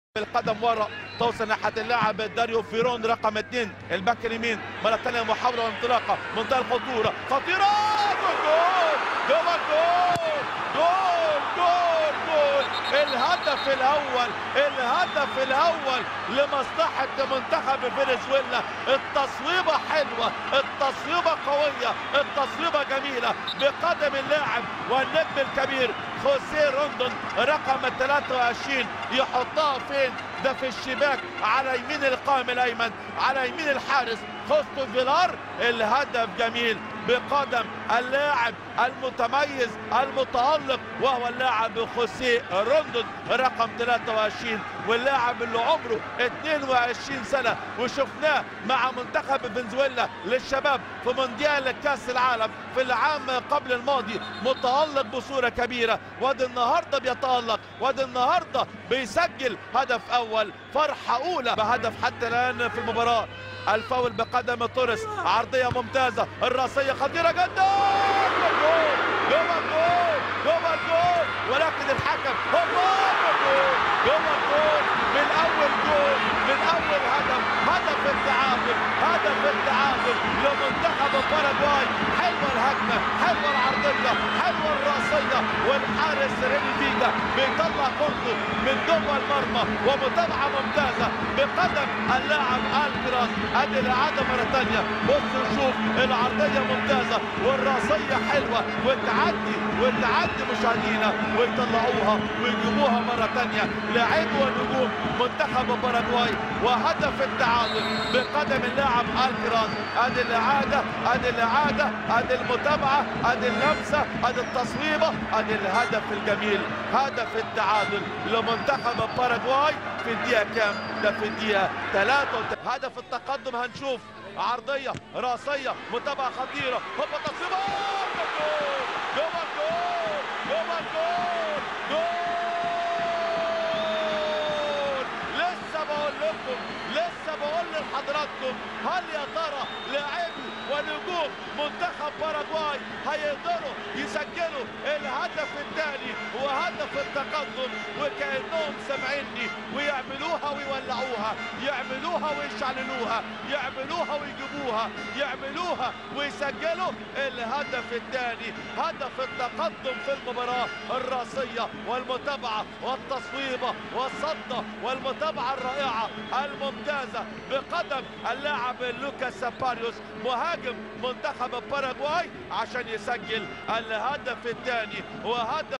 بالقدم ورا توصل ناحيه اللاعب داريو فيرون رقم اثنين الباك اليمين مره ثانيه محاوله وانطلاقه منتهى الخطوره خطيره جول جول جول جول جول جول الهدف الاول الهدف الاول لمصلحه منتخب فنزويلا التصويبه حلوه التصويبه قويه التصويبه جميله بقدم اللاعب والنجم الكبير خوسيه روندون رقم 23 يحطها فين ده في الشباك على يمين القائم الايمن على يمين الحارس خوستو فيلار الهدف جميل بقدم اللاعب المتميز المتألق وهو اللاعب خوسيه روندون رقم 23 واللاعب اللي عمره 22 سنة وشفناه مع منتخب فنزويلا للشباب في مونديال كأس العالم في العام قبل الماضي متألق بصورة كبيرة وادي النهارده بيتألق وادي النهارده بيسجل هدف أول فرحة أولى بهدف حتى الآن في المباراة الفاول بقدم توريس عرضية ممتازة الراسية خطيرة جدا جول جول جول جول جول ولكن الحكم هو جول جول جول من أول جول من أول هدف هدف التعادل هدف التعادل لمنتخب باراجواي حلوة الهجمة حلوة العرضية حلوة الراسية والحارس ريني فيجا بيطلع كورته من جوه المرمى ومتابعة ممتازة بقدم اللاعب الكراس ادي الاعادة مرة ثانية بصوا شوف العرضية ممتازة والراسية حلوة والتعدي والتعدي مشاهدينا ويطلعوها ويجيبوها مرة ثانية لاعب ونجوم منتخب باراجواي وهدف التعادل بقدم اللاعب الكراس ادي الاعادة ادي الاعادة ادي المتابعة ادي اللمسة ادي التصويبة ادي الهدف الجميل هدف التعادل لمنتخب باراجواي في الدقيقة كام؟ ده في الدقيقة 3 هدف التقدم هنشوف عرضية راسية متابعة خطيرة هوبا تصويبة جول جول جول جول جول جول لسه بقول لكم لسه بقول لحضراتكم هل يا ترى لاعبي ونجوم منتخب باراجواي هيقدروا يسجلوا الهدف الثاني وهدف التقدم وكانهم سامعيني ويعملوها ويولعوها يعملوها ويشعللوها يعملوها ويجيبوها يعملوها ويسجلوا الهدف الثاني هدف التقدم في المباراه الراسيه والمتابعه والتصويبه والصده والمتابعه الرائعه الممتازه بقدم اللاعب لوكاس ساباريوس مهاجم منتخب باراجواي عشان يسجل الهدف الثاني وهدف